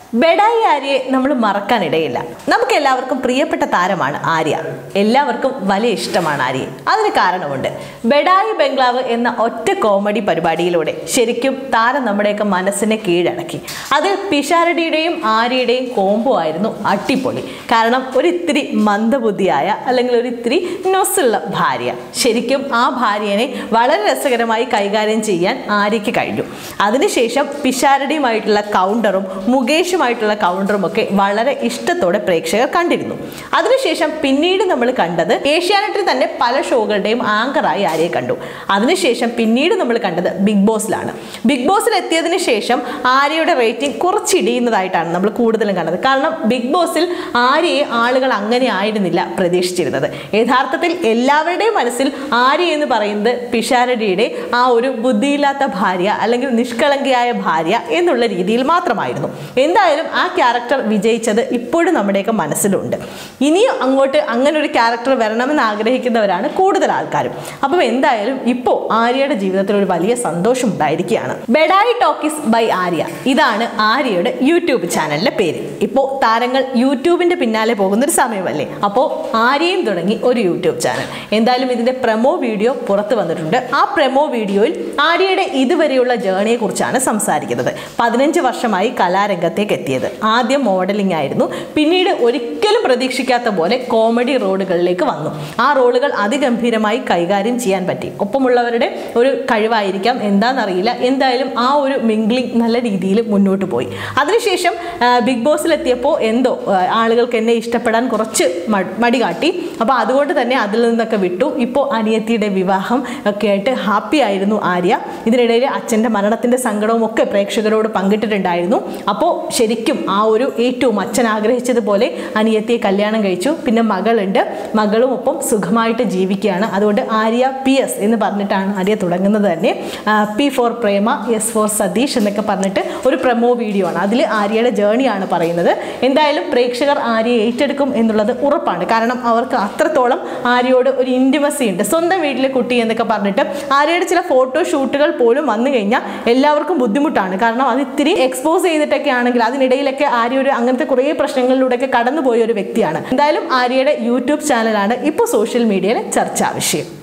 ബെഡായി ആര്യയെ നമ്മൾ മറക്കാനിടയില്ല നമുക്ക് എല്ലാവർക്കും പ്രിയപ്പെട്ട താരമാണ് ആര്യ എല്ലാവർക്കും വലിയ ഇഷ്ടമാണ് ആര്യയെ അതിന് കാരണമുണ്ട് ബെഡായി ബംഗ്ലാവ് എന്ന ഒറ്റ കോമഡി പരിപാടിയിലൂടെ ശരിക്കും താരം നമ്മുടെയൊക്കെ മനസ്സിനെ കീഴടക്കി അതിൽ പിഷാരടിയുടെയും ആര്യയുടെയും കോംബോ ആയിരുന്നു അടിപൊളി കാരണം ഒരിത്തിരി മന്ദബുദ്ധിയായ അല്ലെങ്കിൽ ഒരിത്തിരി നൊസുള്ള ഭാര്യ ശരിക്കും ആ ഭാര്യനെ വളരെ രസകരമായി കൈകാര്യം ചെയ്യാൻ ആര്യയ്ക്ക് കഴിഞ്ഞു അതിനുശേഷം പിഷാരടിയുമായിട്ടുള്ള കൗണ്ടറും മുകേഷുമായിട്ടുള്ള കൗണ്ടറും ഒക്കെ വളരെ ഇഷ്ടത്തോടെ പ്രേക്ഷകർ കണ്ടിരുന്നു അതിനുശേഷം പിന്നീട് നമ്മൾ കണ്ടത് ഏഷ്യാനെറ്റിൽ തന്നെ പല ഷോകളുടെയും ആങ്കറായി ആര്യയെ കണ്ടു അതിനുശേഷം പിന്നീട് നമ്മൾ കണ്ടത് ബിഗ് ബോസിലാണ് ബിഗ് ബോസിൽ എത്തിയതിനു ശേഷം ആര്യയുടെ റേറ്റിംഗ് കുറച്ച് ഇടിയുന്നതായിട്ടാണ് നമ്മൾ കൂടുതലും കണ്ടത് കാരണം ബിഗ് ബോസിൽ ആര്യയെ ആളുകൾ അങ്ങനെ ആയിരുന്നില്ല പ്രതീക്ഷിച്ചിരുന്നത് യഥാർത്ഥത്തിൽ എല്ലാവരുടെയും മനസ്സിൽ ആര്യ എന്ന് പറയുന്നത് പിഷാരടിയുടെ ആ ഒരു ബുദ്ധിയില്ലാത്ത ഭാര്യ അല്ലെങ്കിൽ നിഷ്കളങ്കയായ ഭാര്യ എന്നുള്ള രീതിയിൽ മാത്രമായിരുന്നു എന്തായാലും ആ ക്യാരക്ടർ വിജയിച്ചത് ഇപ്പോഴും നമ്മുടെയൊക്കെ മനസ്സിലുണ്ട് ഇനിയും അങ്ങോട്ട് അങ്ങനെ ഒരു ക്യാരക്ടർ വരണമെന്ന് ആഗ്രഹിക്കുന്നവരാണ് കൂടുതൽ ആൾക്കാരും അപ്പം എന്തായാലും ഇപ്പോൾ ആര്യയുടെ ജീവിതത്തിൽ ഒരു വലിയ സന്തോഷം ഉണ്ടായിരിക്കുകയാണ് ബെഡായി ടോക്കീസ് ബൈ ആര്യ ഇതാണ് ആര്യയുടെ യൂട്യൂബ് ചാനലിന്റെ പേര് ഇപ്പോൾ താരങ്ങൾ യൂട്യൂബിന്റെ പിന്നാലെ പോകുന്ന ഒരു സമയമല്ലേ അപ്പോൾ ആര്യയും തുടങ്ങി ഒരു യൂട്യൂബ് ചാനൽ എന്തായാലും ഇതിന്റെ പ്രമോ വീഡിയോ പുറത്തു വന്നിട്ടുണ്ട് ആ പ്രമോ വീഡിയോയിൽ ആര്യയുടെ ഇതുവരെയുള്ള ജേണിയെ കുറിച്ചാണ് സംസാരിക്കുന്നത് പതിനഞ്ച് വർഷമായി കലാരംഗത്തേക്ക് എത്തിയത് ആദ്യം മോഡലിംഗ് ആയിരുന്നു പിന്നീട് ഒരിക്കലും പ്രതീക്ഷിക്കാത്ത പോലെ കോമഡി റോളുകളിലേക്ക് വന്നു ആ റോളുകൾ അതിഗംഭീരമായി കൈകാര്യം ചെയ്യാൻ പറ്റി ഒപ്പമുള്ളവരുടെ ഒരു കഴിവായിരിക്കാം എന്താണെന്നറിയില്ല എന്തായാലും ആ ഒരു മിംഗ്ലിംഗ് നല്ല രീതിയിൽ മുന്നോട്ട് പോയി അതിനുശേഷം ആ, ബിഗ് ബോസിലെത്തിയപ്പോൾ എന്തോ ആ, ആളുകൾക്ക് എന്നെ ഇഷ്ടപ്പെടാൻ കുറച്ച് മ- മടി കാട്ടി അപ്പോൾ അതുകൊണ്ട് തന്നെ അതിൽ നിന്നൊക്കെ വിട്ടു ഇപ്പോൾ അനിയത്തിയുടെ വിവാഹം ഒക്കെ ആയിട്ട് ഹാപ്പി ആയിരുന്നു ആര്യ ഇതിനിടയിൽ അച്ഛൻ്റെ മരണത്തിൻ്റെ സങ്കടവും ഒക്കെ പ്രേക്ഷകരോട് പങ്കിട്ടിട്ടുണ്ടായിരുന്നു അപ്പോൾ ശരിക്കും ആ ഒരു ഏറ്റവും അച്ഛൻ ആഗ്രഹിച്ചതുപോലെ അനിയത്തിയെ കല്യാണം കഴിച്ചു പിന്നെ മകളുണ്ട് മകളും ഒപ്പം സുഖമായിട്ട് ജീവിക്കുകയാണ് അതുകൊണ്ട് ആര്യ പി എസ് എന്ന് പറഞ്ഞിട്ടാണ് ആര്യ തുടങ്ങുന്നത് തന്നെ P for Prema S for Satish എന്നൊക്കെ പറഞ്ഞിട്ട് ഒരു പ്രമോ വീഡിയോ ആണ് അതിൽ ആര്യയുടെ ജേണിയാണ് പറയുന്നത് എന്തായാലും പ്രേക്ഷകർ ആര്യയെ ഏറ്റെടുക്കും എന്നുള്ളത് ഉറപ്പാണ് കാരണം അവർക്ക് അത്രത്തോളം ആര്യയോട് ഒരു ഇൻറ്റിമസി ഉണ്ട് സ്വന്തം വീട്ടിലെ കുട്ടി എന്നൊക്കെ പറഞ്ഞിട്ട് ആര്യയുടെ ചില ഫോട്ടോ ഷൂട്ടുകൾ പോലും വന്നു കഴിഞ്ഞാൽ എല്ലാവർക്കും ബുദ്ധിമുട്ടാണ് കാരണം അത് ഇത്തിരി എക്സ്പോസ് ചെയ്തിട്ടൊക്കെ ആണെങ്കിൽ അതിനിടയിലൊക്കെ ആര്യ ഒരു അങ്ങനത്തെ കുറേ പ്രശ്നങ്ങളിലൂടെയൊക്കെ കടന്നുപോയ ഒരു വ്യക്തിയാണ് എന്തായാലും ആര്യയുടെ യൂട്യൂബ് ചാനലാണ് ഇപ്പോൾ സോഷ്യൽ മീഡിയയിലെ ചർച്ചാ വിഷയം